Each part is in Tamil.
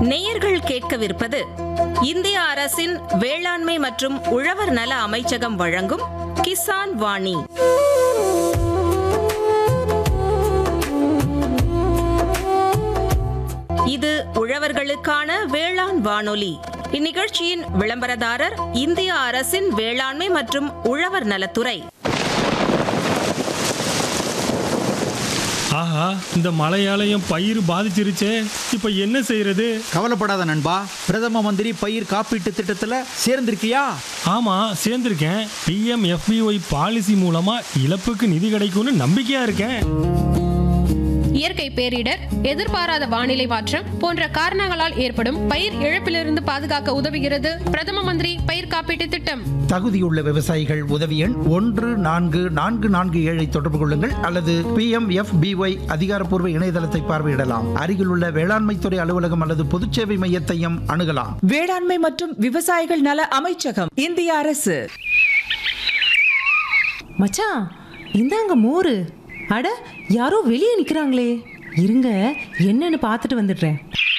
நேயர்கள் கேட்கவிருப்பது இந்திய அரசின் வேளாண்மை மற்றும் உழவர் நல அமைச்சகம் வழங்கும் கிசான் வாணி இது உழவர்களுக்கான வேளாண் வானொலி இந்நிகழ்ச்சியின் விளம்பரதாரர் இந்திய அரசின் வேளாண்மை மற்றும் உழவர் நலத்துறை ஆஹா இந்த மழையாலயம் பயிர் பாதிச்சிருச்சே இப்போ என்ன செய்யறது கவலைப்படாத நண்பா பிரதம மந்திரி பயிர் காப்பீட்டு திட்டத்துல சேர்ந்திருக்கியா ஆமா சேர்ந்திருக்கேன் பிஎம் எஃபிஒய் பாலிசி மூலமா இழப்புக்கு நிதி கிடைக்கும்னு நம்பிக்கையா இருக்கேன் இயற்கை பேரிடர் எதிர்பாராத வானிலை மாற்றம் போன்ற காரணங்களால் ஏற்படும் பயிர் இழப்பிலிருந்து பாதுகாக்க உதவுகிறது பிரதம மந்திரி பயிர் காப்பீட்டு திட்டம் தகுதியுள்ள விவசாயிகள் உதவி எண் ஒன்று நான்கு நான்கு நான்கு ஏழை தொடர்பு கொள்ளுங்கள் அல்லது பி எம் எஃப் பிஒய் அதிகாரப்பூர்வ இணையதளத்தை பார்வையிடலாம் அருகிலுள்ள வேளாண்மைத்துறை அலுவலகம் அல்லது பொதுச்சேவை மையத்தையும் அணுகலாம் வேளாண்மை மற்றும் விவசாயிகள் நல அமைச்சகம் இந்திய அரசு மச்சான் இந்தாங்க மோரு அட யாரோ வெளியே நிக்கிறாங்களே இருங்க என்னன்னு பார்த்துட்டு வந்துடுறேன்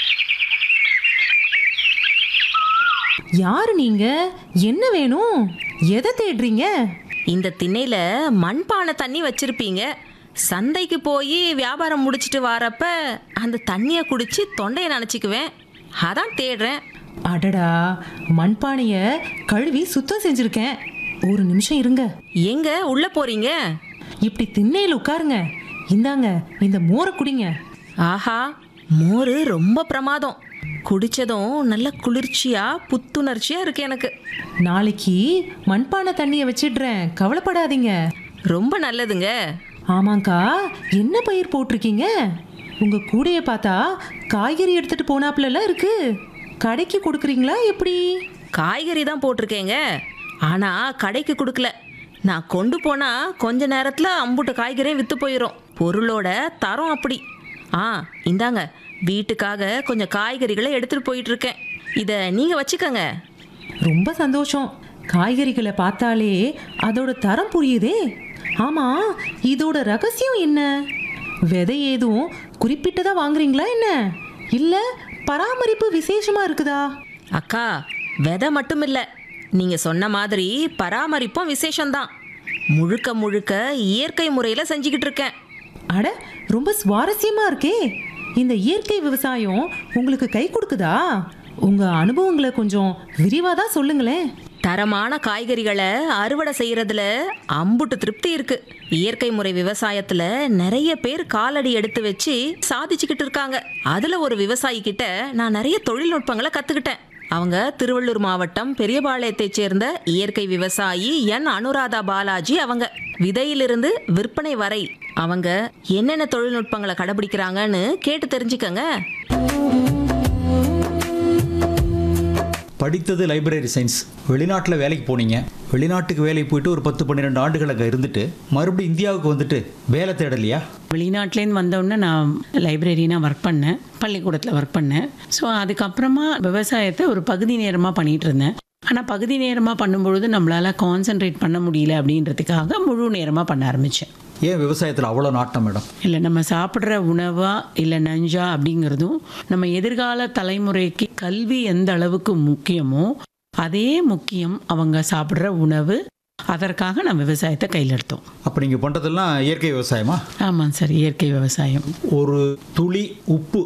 யாரு நீங்க என்ன வேணும் எதை தேடுறீங்க இந்த திண்ணையில மண்பானை தண்ணி வச்சிருப்பீங்க சந்தைக்கு போய் வியாபாரம் முடிச்சிட்டு வரப்ப அந்த தண்ணியை குடிச்சு தொண்டையை நனைச்சிக்குவேன் அதான் தேடுறேன் அடடா மண்பானைய கழுவி சுத்தம் செஞ்சிருக்கேன் ஒரு நிமிஷம் இருங்க எங்க உள்ள போறீங்க இப்படி திண்ணையில் உட்காருங்க இந்தாங்க இந்த மோரை குடிங்க ஆஹா மோர் ரொம்ப பிரமாதம் குடிச்சதும் நல்ல குளிர்ச்சியா புத்துணர்ச்சியா இருக்கு எனக்கு நாளைக்கு மண்பானை தண்ணியை வச்சிடுறேன் கவலைப்படாதீங்க ரொம்ப நல்லதுங்க ஆமாங்க்கா என்ன பயிர் போட்டிருக்கீங்க உங்க கூடைய பார்த்தா காய்கறி எடுத்துட்டு போனாப்புலலாம் இருக்கு கடைக்கு கொடுக்குறீங்களா எப்படி காய்கறி தான் போட்டிருக்கேங்க ஆனா கடைக்கு கொடுக்கல நான் கொண்டு போனா கொஞ்ச நேரத்துல அம்புட்டு காய்கறியும் வித்து போயிடும் பொருளோட தரம் அப்படி ஆ இந்தாங்க வீட்டுக்காக கொஞ்சம் காய்கறிகளை எடுத்துட்டு போயிட்டு இருக்கேன் இதை நீங்க வச்சுக்கோங்க ரொம்ப சந்தோஷம் காய்கறிகளை பார்த்தாலே அதோட தரம் புரியுதே ஆமா இதோட ரகசியம் என்ன விதை ஏதும் குறிப்பிட்டதா வாங்குறீங்களா என்ன இல்ல பராமரிப்பு விசேஷமா இருக்குதா அக்கா விதை மட்டும் இல்லை நீங்க சொன்ன மாதிரி பராமரிப்பும் விசேஷம்தான் முழுக்க முழுக்க இயற்கை முறையில் செஞ்சுக்கிட்டு இருக்கேன் அட ரொம்ப சுவாரஸ்யமா இருக்கே இந்த இயற்கை விவசாயம் உங்களுக்கு கை கொடுக்குதா உங்க அனுபவங்களை கொஞ்சம் விரிவா தான் சொல்லுங்களேன் தரமான காய்கறிகளை அறுவடை செய்யறதுல அம்புட்டு திருப்தி இருக்கு இயற்கை முறை விவசாயத்துல நிறைய பேர் காலடி எடுத்து வச்சு சாதிச்சுக்கிட்டு இருக்காங்க அதுல ஒரு விவசாயி கிட்ட நான் நிறைய தொழில்நுட்பங்களை கத்துக்கிட்டேன் அவங்க திருவள்ளூர் மாவட்டம் பெரியபாளையத்தை சேர்ந்த இயற்கை விவசாயி என் அனுராதா பாலாஜி அவங்க விதையிலிருந்து விற்பனை வரை அவங்க என்னென்ன தொழில்நுட்பங்களை கடைபிடிக்கிறாங்கன்னு கேட்டு தெரிஞ்சுக்கங்க படித்தது லைப்ரரி சயின்ஸ் வெளிநாட்டில் வேலைக்கு போனீங்க வெளிநாட்டுக்கு வேலைக்கு போயிட்டு ஒரு பத்து பன்னிரெண்டு ஆண்டுகள் அங்கே இருந்துட்டு மறுபடியும் இந்தியாவுக்கு வந்துட்டு வேலை தேடலையா வெளிநாட்டிலேருந்து வந்தோடனே நான் லைப்ரரினா ஒர்க் பண்ணேன் பள்ளிக்கூடத்தில் ஒர்க் பண்ணேன் ஸோ அதுக்கப்புறமா விவசாயத்தை ஒரு பகுதி நேரமாக பண்ணிகிட்டு இருந்தேன் ஆனால் பகுதி நேரமாக பண்ணும்பொழுது நம்மளால் கான்சென்ட்ரேட் பண்ண முடியல அப்படின்றதுக்காக முழு நேரமாக பண்ண ஆரம்பித்தேன் ஏன் விவசாயத்தில் அவ்வளோ நாட்டம் மேடம் இல்லை நம்ம சாப்பிட்ற உணவா இல்லை நஞ்சா அப்படிங்கிறதும் நம்ம எதிர்கால தலைமுறைக்கு கல்வி எந்த அளவுக்கு முக்கியமோ அதே முக்கியம் அவங்க சாப்பிட்ற உணவு அதற்காக நம்ம விவசாயத்தை கையில் எடுத்தோம் அப்போ நீங்கள் பண்ணுறதெல்லாம் இயற்கை விவசாயமா ஆமாம் சார் இயற்கை விவசாயம் ஒரு துளி உப்பு